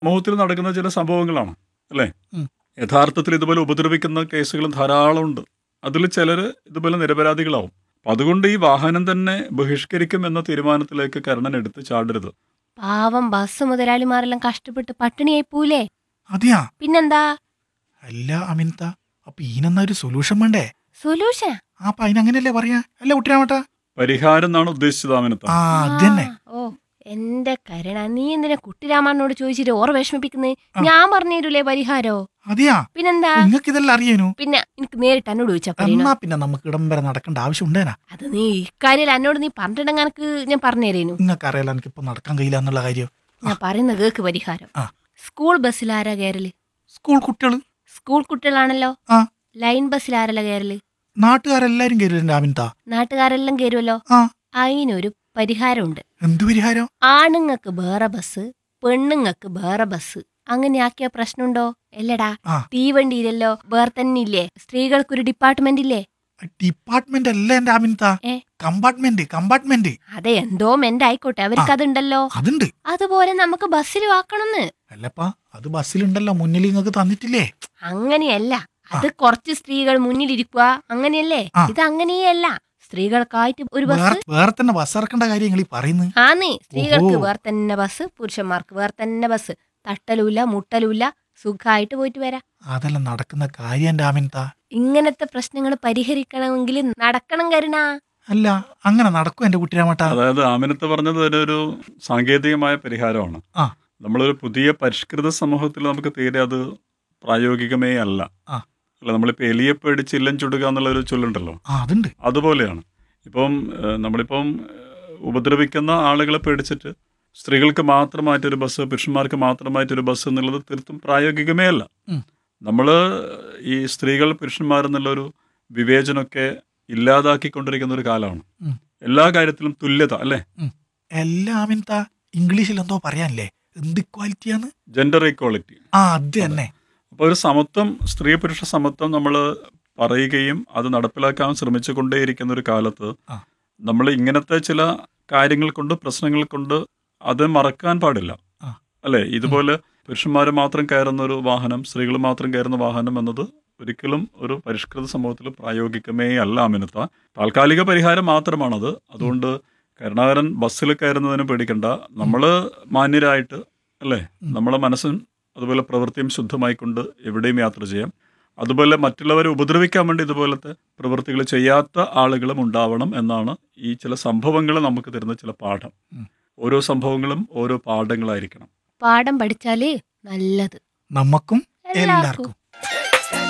സമൂഹത്തിൽ നടക്കുന്ന ചില സംഭവങ്ങളാണ് അല്ലേ ഉം. യഥാർത്ഥത്തിൽ ഇതുപോലെ ഉപദ്രവിക്കുന്ന കേസുകളും ധാരാളം ഉണ്ട് അതിൽ ചിലർ ഇതുപോലെ നിരപരാധികളാവും അപ്പം അതുകൊണ്ട് ഈ വാഹനം തന്നെ ബഹിഷ്കരിക്കും എന്ന തീരുമാനത്തിലേക്ക് കരുണൻ എടുത്ത് ചാടരുത് പാവം ബസ് മുതലാളിമാരെല്ലാം കഷ്ടപ്പെട്ട് പട്ടിണിയായി പോലേ അതെയാ പിന്നെന്താ അല്ല അമിൻത അപ്പൊ ഈനെന്നാ ഒരു സൊല്യൂഷൻ വേണ്ടേ സൊല്യൂഷൻ ആ അപ്പൊ അതിനങ്ങനെയല്ലേ പറയാ അല്ല കുട്ടിരാമട്ട പരിഹാരം എന്നാണ് ഉദ്ദേശിച്ചത് ആമിനത്ത ആ അത് തന്നെ ഓ എന്റെ കരുണ നീ എന്തിനാ കുട്ടിരാമനോട് ചോദിച്ചിട്ട് ഓർ വിഷമിപ്പിക്കുന്നത് ഞാൻ പറഞ്ഞു തരൂലേ പരിഹാരോ അതെയാ പിന്നെന്താ നിങ്ങൾക്ക് ഇതെല്ലാം അറിയാനു പിന്നെ എനിക്ക് നേരിട്ട് എന്നോട് ചോദിച്ചാ പറയണോ എന്നാ പിന്നെ നമുക്ക് ഇടം വരെ നടക്കേണ്ട ആവശ്യം ഉണ്ടേനാ അത് നീ ഇക്കാര്യം എന്നോട് നീ പറഞ്ഞിട്ടെങ്കിൽ എനിക്ക് ഞാൻ പറഞ്ഞു തരേനു നിങ്ങൾക്ക് അറിയാലോ എനിക്കിപ്പോ നടക്കാൻ കഴിയില്ല എന്നുള്ള കാര്യം ഞാൻ പറയുന്ന കേക്ക് പരിഹാരം ആ. സ്കൂൾ ബസ്സിൽ ആരാ കയറല് സ്കൂൾ കുട്ടികള് സ്കൂൾ കുട്ടികളാണല്ലോ ആ. ലൈൻ ബസ്സിൽ ആരല്ല കയറല് നാട്ടുകാരെല്ലാരും കയറില്ല അമിൻത നാട്ടുകാരെല്ലാം കയറുമല്ലോ ആ അതിനൊരു പരിഹാരമുണ്ട് എന്ത് പരിഹാരം ആണുങ്ങൾക്ക് വേറെ ബസ് പെണ്ണുങ്ങൾക്ക് വേറെ ബസ് അങ്ങനെ ആക്കിയ പ്രശ്നമുണ്ടോ അല്ലടാ ആ. തീവണ്ടിയിലല്ലോ വേറെ തന്നെ ഇല്ലേ സ്ത്രീകൾക്കൊരു ഡിപ്പാർട്ട്മെന്റ് ഇല്ലേ ഡിപ്പാർട്ട്മെന്റ് അല്ല എന്റെ അമിൻത ഏ? കമ്പാർട്ട്മെന്റ് കമ്പാർട്ട്മെന്റ് അതെ എന്തോ മെന്റ് ആയിക്കോട്ടെ അവർക്ക് അതുണ്ടല്ലോ അതുണ്ട് അതുപോലെ നമുക്ക് ബസ്സിലും ആക്കണമെന്ന് അല്ലപ്പാ അത് ബസ്സിലുണ്ടല്ലോ മുന്നിൽ നിങ്ങൾക്ക് തന്നിട്ടില്ലേ അങ്ങനെയല്ല അത് കുറച്ച് സ്ത്രീകൾ മുന്നിലിരിക്കുക അങ്ങനെയല്ലേ ആ. ഇത് അങ്ങനെയല്ല സ്ത്രീകൾക്കായിട്ട് ഒരു ബസ് വേറെ വേറെ തന്നെ ബസ് ഇറക്കേണ്ട കാര്യങ്ങൾ ഈ പറയുന്നത് ആന്നേ സ്ത്രീകൾക്ക് ഓഹോ. വേറെ തന്നെ ബസ് പുരുഷന്മാർക്ക് വേറെ തന്നെ ബസ് തട്ടലുമില്ല മുട്ടലുമില്ല സുഖമായിട്ട് പോയിട്ട് വരാം അതെല്ലാം നടക്കുന്ന കാര്യം എന്റെ അമിൻത ഇങ്ങനത്തെ പ്രശ്നങ്ങൾ പരിഹരിക്കണമെങ്കിൽ നടക്കണം കരുണ അല്ല അങ്ങനെ നടക്കും എന്റെ കുട്ടിരാമട്ട അതായത് ആമിനത്ത് പറഞ്ഞത് ഒരു സാങ്കേതികമായ പരിഹാരമാണ് ആ. നമ്മളൊരു പുതിയ പരിഷ്കൃത സമൂഹത്തിൽ നമുക്ക് തീരെ അത് പ്രായോഗികമേ അല്ല ആ. അല്ല നമ്മളിപ്പോൾ എലിയെ പേടിച്ച് ഇല്ലം ചുടുക എന്നുള്ളൊരു ചൊല്ലുണ്ടല്ലോ ആ അതുണ്ട് അതുപോലെയാണ് ഇപ്പം ഏഹ്, നമ്മളിപ്പം ഏഹ്, ഉപദ്രവിക്കുന്ന ആളുകളെ പേടിച്ചിട്ട് സ്ത്രീകൾക്ക് മാത്രമായിട്ടൊരു ബസ് പുരുഷന്മാർക്ക് മാത്രമായിട്ടൊരു ബസ് എന്നുള്ളത് തീർത്തും പ്രായോഗികമേ അല്ല ഉം. നമ്മൾ ഈ സ്ത്രീകൾ പുരുഷന്മാരെന്നുള്ളൊരു വിവേചനമൊക്കെ ഇല്ലാതാക്കിക്കൊണ്ടിരിക്കുന്ന ഒരു കാലമാണ് ഉം. എല്ലാ കാര്യത്തിലും തുല്യത അല്ലേ എല്ലാ അമിൻത ഇംഗ്ലീഷിൽ എന്തോ പറയാനില്ലേ എന്ത് ഇക്വാലിറ്റിയാന്ന് ജെൻഡർ ഈക്വാളിറ്റി ആ അത് തന്നെ അപ്പോൾ ഒരു സമത്വം സ്ത്രീ പുരുഷ സമത്വം നമ്മൾ പറയുകയും അത് നടപ്പിലാക്കാൻ ശ്രമിച്ചു കൊണ്ടേയിരിക്കുന്ന ഒരു കാലത്ത് ആ. നമ്മൾ ഇങ്ങനത്തെ ചില കാര്യങ്ങൾ കൊണ്ട് പ്രശ്നങ്ങൾ കൊണ്ട് അത് മറക്കാൻ പാടില്ല ആ. അല്ലേ ഇതുപോലെ പുരുഷന്മാർ മാത്രം കയറുന്ന ഒരു വാഹനം സ്ത്രീകൾ മാത്രം കയറുന്ന വാഹനം എന്നത് ഒരിക്കലും ഒരു പരിഷ്കൃത സമൂഹത്തിൽ പ്രായോഗികമേ അല്ല അമിനത്ത താൽക്കാലിക പരിഹാരം മാത്രമാണത് അതുകൊണ്ട് കരുണാകരൻ ബസ്സിൽ കയറുന്നതിന് പേടിക്കണ്ട നമ്മൾ മാന്യരായിട്ട് അല്ലേ നമ്മളെ മനസ്സും അതുപോലെ പ്രവൃത്തിയും ശുദ്ധമായിക്കൊണ്ട് എവിടെയും യാത്ര ചെയ്യാം അതുപോലെ മറ്റുള്ളവരെ ഉപദ്രവിക്കാൻ വേണ്ടി ഇതുപോലത്തെ പ്രവൃത്തികൾ ചെയ്യാത്ത ആളുകളും ഉണ്ടാവണം എന്നാണ് ഈ ചില സംഭവങ്ങൾ നമുക്ക് തരുന്ന ചില പാഠം ഉം. ഓരോ സംഭവങ്ങളും ഓരോ പാഠങ്ങളായിരിക്കണം പാഠം പഠിച്ചാല് നല്ലത് നമുക്കും എല്ലാവർക്കും എല്ലാവർക്കും